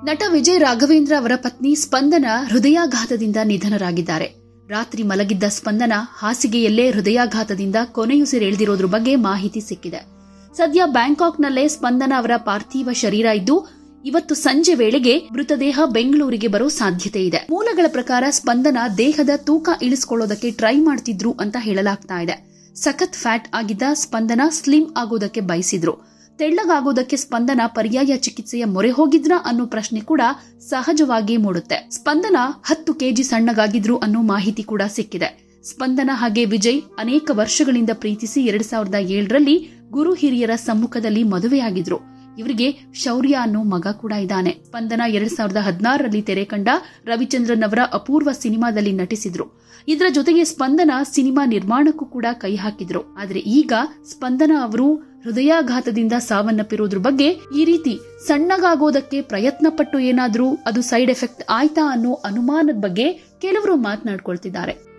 ನಟ ವಿಜಯ್ ರಾಘವೇಂದ್ರ ಅವರ ಪತ್ನಿ ಸ್ಪಂದನ ಹೃದಯಾಘಾತದಿಂದ ನಿಧನರಾಗಿದ್ದಾರೆ ರಾತ್ರಿ ಮಲಗಿದ್ದ ಸ್ಪಂದನ ಹಾಸಿಗೆಯಲ್ಲೇ ಹೃದಯಾಘಾತದಿಂದ ಕೊನೆಯುಸಿರೆಳೆದಿರೋದ್ರ ಬಗ್ಗೆ ಮಾಹಿತಿ ಸಿಕ್ಕಿದೆ ಸದ್ಯ ಬ್ಯಾಂಕಾಕ್ನಲ್ಲೇ ಸ್ಪಂದನ ಅವರ ಪಾರ್ಥಿವ ಶರೀರ ಇದ್ದು ಇವತ್ತು ಸಂಜೆ ವೇಳೆಗೆ ಮೃತದೇಹ ಬೆಂಗಳೂರಿಗೆ ಬರೋ ಸಾಧ್ಯತೆ ಇದೆ ಮೂಲಗಳ ಪ್ರಕಾರ ಸ್ಪಂದನ ದೇಹದ ತೂಕ ಇಳಿಸಿಕೊಳ್ಳೋದಕ್ಕೆ ಟ್ರೈ ಮಾಡ್ತಿದ್ರು ಅಂತ ಹೇಳಲಾಗ್ತಾ ಇದೆ ಸಖತ್ ಫ್ಯಾಟ್ ಆಗಿದ್ದ ಸ್ಪಂದನ ಸ್ಲಿಮ್ ಆಗೋದಕ್ಕೆ ಬಯಸಿದ್ರು ತೆಳ್ಳಗಾಗೋದಕ್ಕೆ ಸ್ಪಂದನ ಪರ್ಯಾಯ ಚಿಕಿತ್ಸೆಯ ಮೊರೆ ಹೋಗಿದ್ರ ಅನ್ನೋ ಪ್ರಶ್ನೆ ಕೂಡ ಸಹಜವಾಗಿ ಮೂಡುತ್ತೆ ಸ್ಪಂದನ ಹತ್ತು ಕೆಜಿ ಸಣ್ಣಗಾಗಿದ್ರು ಅನ್ನೋ ಮಾಹಿತಿ ಕೂಡ ಸಿಕ್ಕಿದೆ ಸ್ಪಂದನ ಹಾಗೆ ವಿಜಯ್ ಅನೇಕ ವರ್ಷಗಳಿಂದ ಪ್ರೀತಿಸಿ ಎರಡ್ ಸಾವಿರದ ಏಳರಲ್ಲಿ ಗುರು ಹಿರಿಯರ ಸಮ್ಮುಖದಲ್ಲಿ ಮದುವೆಯಾಗಿದ್ರು ಇವರಿಗೆ ಶೌರ್ಯ ಅನ್ನೋ ಮಗ ಕೂಡ ಇದ್ದಾನೆ ಸ್ಪಂದನ ಎರಡ್ ಸಾವಿರದ ಹದಿನಾರರಲ್ಲಿ ತೆರೆ ಕಂಡ ರವಿಚಂದ್ರನ್ ಅವರ ಅಪೂರ್ವ ಸಿನಿಮಾದಲ್ಲಿ ನಟಿಸಿದ್ರು ಇದರ ಜೊತೆಗೆ ಸ್ಪಂದನ ಸಿನಿಮಾ ನಿರ್ಮಾಣಕ್ಕೂ ಕೂಡ ಕೈ ಹಾಕಿದ್ರು ಆದ್ರೆ ಈಗ ಸ್ಪಂದನ ಅವರು ಹೃದಯಾಘಾತದಿಂದ ಸಾವನ್ನಪ್ಪಿರೋದ್ರ ಬಗ್ಗೆ ಈ ರೀತಿ ಸಣ್ಣಗಾಗೋದಕ್ಕೆ ಪ್ರಯತ್ನ ಪಟ್ಟು ಏನಾದ್ರೂ ಅದು ಸೈಡ್ ಎಫೆಕ್ಟ್ ಆಯ್ತಾ ಅನ್ನೋ ಅನುಮಾನದ ಬಗ್ಗೆ ಕೆಲವರು ಮಾತನಾಡ್ಕೊಳ್ತಿದ್ದಾರೆ